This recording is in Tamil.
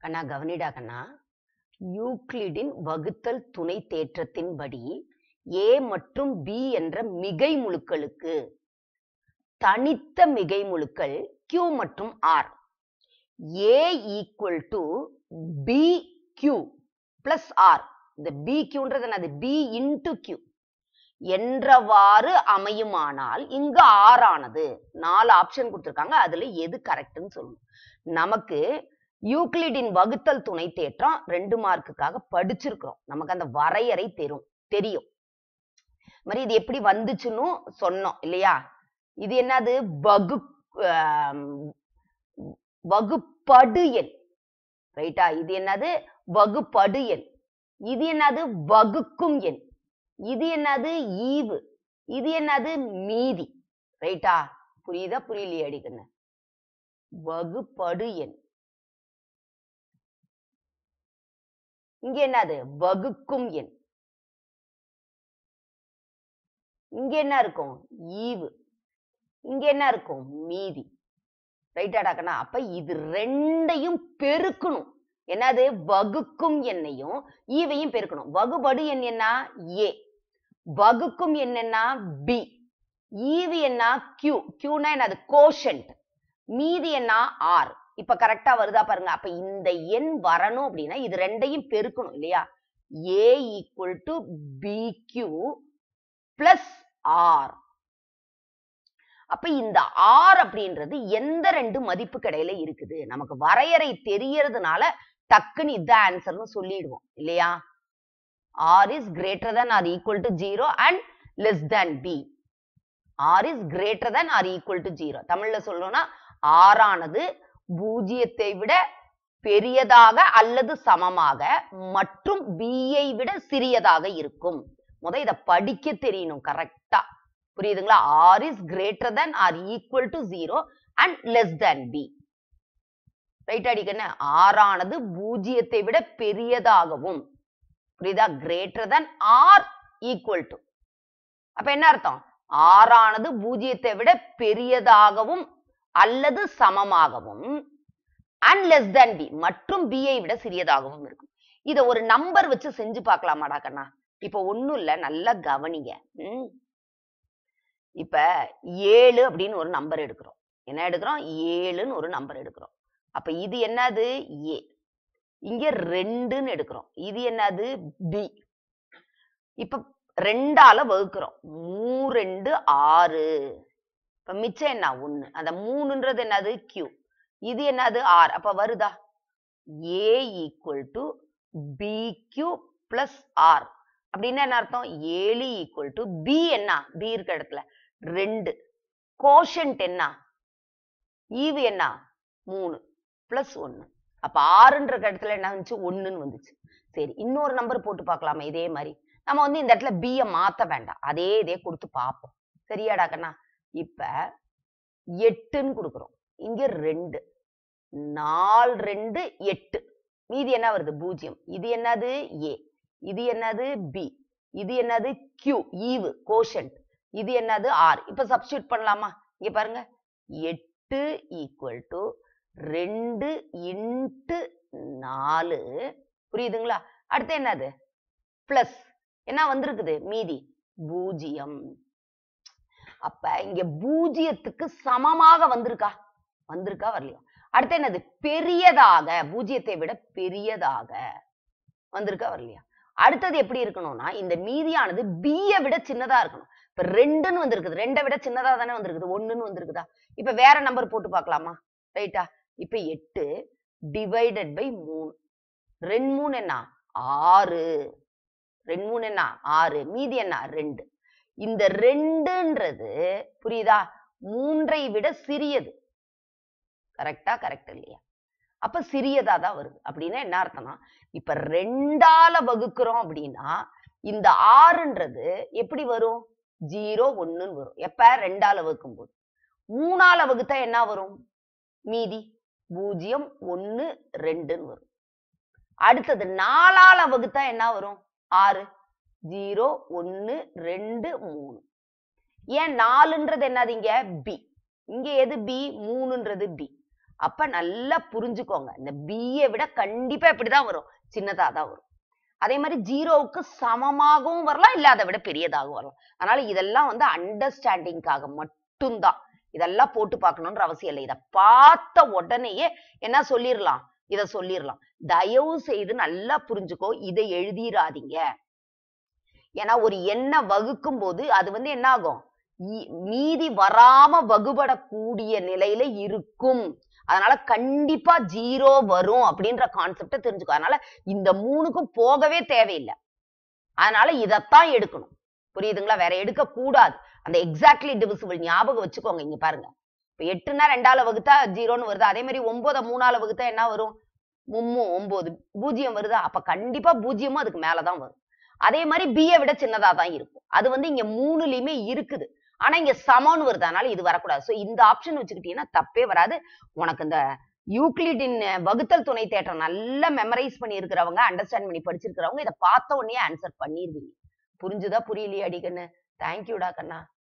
கண்ணா கவனிடா கண்ணா யூக்ளிடின் வகுத்தல் துணை தேற்றத்தின்படி ஏ மற்றும் பி என்ற மிகை முழுக்களுக்கு தனித்த மிகை முழுக்கள் Q மற்றும் R A equal to B Q plus R இந்த பி கியூன்றது என்னது பி இன்டு கியூ என்றவாறு அமையுமானால் இங்க ஆர் ஆனது நாலு ஆப்ஷன் கொடுத்திருக்காங்க அதுல எது கரெக்ட்னு சொல்லணும் நமக்கு யூக்ளிடின் வகுத்தல் துணை தேற்றம் ரெண்டு மார்க்குக்காக படிச்சிருக்கிறோம் நமக்கு அந்த வரையறை தெரும் தெரியும் மாதிரி இது எப்படி வந்துச்சுன்னு சொன்னோம் இல்லையா இது என்னது வகு ஆம், வகுப்படு எண் ரைட்டா இது என்னது வகுப்படு எண் இது என்னது வகுக்கும் எண் இது என்னது ஈவு இது என்னது மீதி ரைட்டா புரியுதா புரியலையா அடிக்கண்ணு வகுப்படு எண் இங்க என்னது வகுக்கும் எண் இங்க என்ன இருக்கும் ஈவு இங்க என்ன இருக்கும் மீதி ரைட்டாடாக்கண்ணா அப்ப இது ரெண்டையும் பெருக்கணும் என்னது வகுக்கும் எண்ணையும் ஈவையும் பெருக்கணும் வகுபடு எண் என்ன ஏ வகுக்கும் எண் என்ன பி ஈவு என்ன கியூ கியூனா என்னது கோஷன்ட் மீதி என்ன ஆர் இப்ப கரெக்டா வருதா பாருங்க அப்ப இந்த எண் வரணும் அப்படின்னா இது ரெண்டையும் பெருக்கணும் இல்லையா A equal to B Q plus R அப்ப இந்த ஆர் அப்படின்றது எந்த ரெண்டு மதிப்பு கிடையில இருக்குது நமக்கு வரையறை தெரியறதுனால டக்குன்னு இதான் ஆன்சர்னு சொல்லிடுவோம் இல்லையா R is greater than or equal to zero and less than B R is greater than or equal to zero தமிழ்ல சொல்லணும்னா ஆறானது பூஜ்ஜியத்தை விட பெரியதாக அல்லது சமமாக மற்றும் பியை விட சிறியதாக இருக்கும் முத இத படிக்க தெரியணும் கரெக்டா புரியுதுங்களா R is greater than or equal to zero and less than B right அடிக்கண்ண ஆறானது பூஜ்ஜியத்தை விட பெரியதாகவும் புரியுதா greater than or equal to அப்ப என்ன அர்த்தம் ஆறானது பூஜ்ஜியத்தை விட பெரியதாகவும் அல்லது சமமாகவும் அண்ட் லெஸ் தேன் பி மற்றும் பியை விட சிறியதாகவும் இருக்கும் இத ஒரு நம்பர் வச்சு செஞ்சு பார்க்கலாமாடா கண்ணா இப்ப ஒண்ணும் இல்ல நல்லா கவனிங்க ம். இப்ப ஏழு அப்படின்னு ஒரு நம்பர் எடுக்கிறோம் என்ன எடுக்கிறோம் ஏழுன்னு ஒரு நம்பர் எடுக்கிறோம் அப்ப இது என்னது ஏ இங்க ரெண்டுன்னு எடுக்கிறோம் இது என்னது பி இப்ப ரெண்டால வகுக்கிறோம் மூ ரெண்டு ஆறு இப்ப மிச்சம் என்ன ஒண்ணு அந்த மூணுன்றது என்னது கியூ இது என்னது ஆர் அப்ப வருதா A equal to B Q plus R அப்படின்னா என்ன அர்த்தம் ஏழு ஈக்குவல் டு பி என்ன பி இருக்க இடத்துல ரெண்டு கோஷன்ட் என்ன ஈவு என்ன மூணு பிளஸ் ஒன்னு அப்ப ஆறுன்ற இடத்துல என்ன வந்துச்சு ஒண்ணுன்னு வந்துச்சு சரி இன்னொரு நம்பர் போட்டு பார்க்கலாமா இதே மாதிரி நம்ம வந்து இந்த இடத்துல B ய மாத்த வேண்டாம் அதே இதே கொடுத்து பார்ப்போம் சரியாடா கண்ணா இப்ப எட்டுன்னு கொடுக்குறோம் இங்க ரெண்டு நாலு ரெண்டு எட்டு மீதி என்ன வருது பூஜ்ஜியம் இது என்னது ஏ இது என்னது பி இது என்னது கியூ ஈவு கோஷன்ட் இது என்னது ஆர் இப்ப சப்ஸ்டியூட் பண்ணலாமா இங்க பாருங்க எட்டு ஈக்குவல் டு ரெண்டு இன்ட்டு நாலு புரியுதுங்களா அடுத்து என்னது பிளஸ் என்ன வந்திருக்குது மீதி பூஜ்ஜியம் அப்ப இங்க பூஜ்ஜியத்துக்கு சமமாக வந்திருக்கா வந்திருக்கா வரலையா அடுத்து என்னது பெரியதாக பூஜ்ஜியத்தை விட பெரியதாக வந்திருக்கா வரலையா அடுத்தது எப்படி இருக்கணும்னா இந்த மீதியானது பிய விட சின்னதா இருக்கணும் இப்ப ரெண்டுன்னு வந்திருக்குது ரெண்டை விட சின்னதா தானே வந்திருக்குது ஒண்ணுன்னு வந்திருக்குதா இப்ப வேற நம்பர் போட்டு பார்க்கலாமா ரைட்டா இப்ப எட்டு டிவைடட் பை மூணு ரெண்டு மூணு என்ன ஆறு ரெண்டு மூணு என்ன ஆறு மீதி என்ன ரெண்டு இந்த ரெண்டுன்றது புரியுதா மூன்றை விட சிறியது கரெக்டா கரெக்ட் இல்லையா அப்ப சிறியதா தான் வருது அப்படின்னா என்ன அர்த்தம்னா இப்ப ரெண்டால வகுக்கிறோம் அப்படின்னா இந்த ஆறுன்றது எப்படி வரும் ஜீரோ ஒண்ணுன்னு வரும் எப்ப ரெண்டால வகுக்கும் போது மூணால வகுத்தா என்ன வரும் மீதி பூஜ்ஜியம் ஒன்னு ரெண்டுன்னு வரும் அடுத்தது நாலால வகுத்தா என்ன வரும் ஆறு ஜீரோ ஒன்னு ரெண்டு மூணு ஏன் நாலுன்றது என்னது இங்க பி இங்க எது பி மூணுன்றது பி அப்ப நல்லா புரிஞ்சுக்கோங்க இந்த பிஏ விட கண்டிப்பா இப்படிதான் வரும் சின்னதா தான் வரும் அதே மாதிரி ஜீரோவுக்கு சமமாகவும் வரலாம் இல்ல அதை விட பெரியதாகவும் வரலாம் அதனால இதெல்லாம் வந்து அண்டர்ஸ்டாண்டிங்காக மட்டும்தான் இதெல்லாம் போட்டு பார்க்கணுன்ற அவசியம் இல்லை இதை பார்த்த உடனேயே என்ன சொல்லிடலாம் இத சொல்லிடலாம் தயவு செய்து நல்லா புரிஞ்சுக்கோ இதை எழுதிராதீங்க ஏன்னா ஒரு எண்ணை வகுக்கும் போது அது வந்து என்ன ஆகும் இ- மீதி வராம வகுபடக்கூடிய நிலையில இருக்கும் அதனால கண்டிப்பா ஜீரோ வரும் அப்படின்ற கான்செப்ட தெரிஞ்சுக்கோ அதனால இந்த மூணுக்கும் போகவே தேவையில்லை அதனால இதத்தான் எடுக்கணும் புரியுதுங்களா வேற எடுக்க கூடாது அந்த எக்ஸாக்ட்லி டிவிசிபிள் ஞாபகம் வச்சுக்கோங்க இங்க பாருங்க இப்ப எட்டுனா ரெண்டால வகுத்தா ஜீரோன்னு வருது அதே மாதிரி ஒன்பத மூணால வகுத்தா என்ன வரும் மும்மு ஒன்பது பூஜ்ஜியம் வருதா அப்ப கண்டிப்பா பூஜ்ஜியமும் அதுக்கு மேலதான் வரும் அதே மாதிரி பிஏ விட சின்னதா தான் இருக்கும் அது வந்து இங்க மூணுலயுமே இருக்குது ஆனா இங்க சமம்னு வருது அதனால இது வரக்கூடாது சோ இந்த ஆப்ஷன் வச்சுக்கிட்டீங்கன்னா தப்பே வராது உனக்கு இந்த யூக்ளிடின் வகுத்தல் துணை தேற்றம் நல்லா மெமரைஸ் பண்ணி இருக்கிறவங்க அண்டர்ஸ்டாண்ட் பண்ணி படிச்சிருக்கிறவங்க இதை பார்த்த உடனே ஆன்சர் பண்ணிருவீங்க புரிஞ்சுதா புரியலையா அடிக்கண்ணு தேங்க்யூடா கண்ணா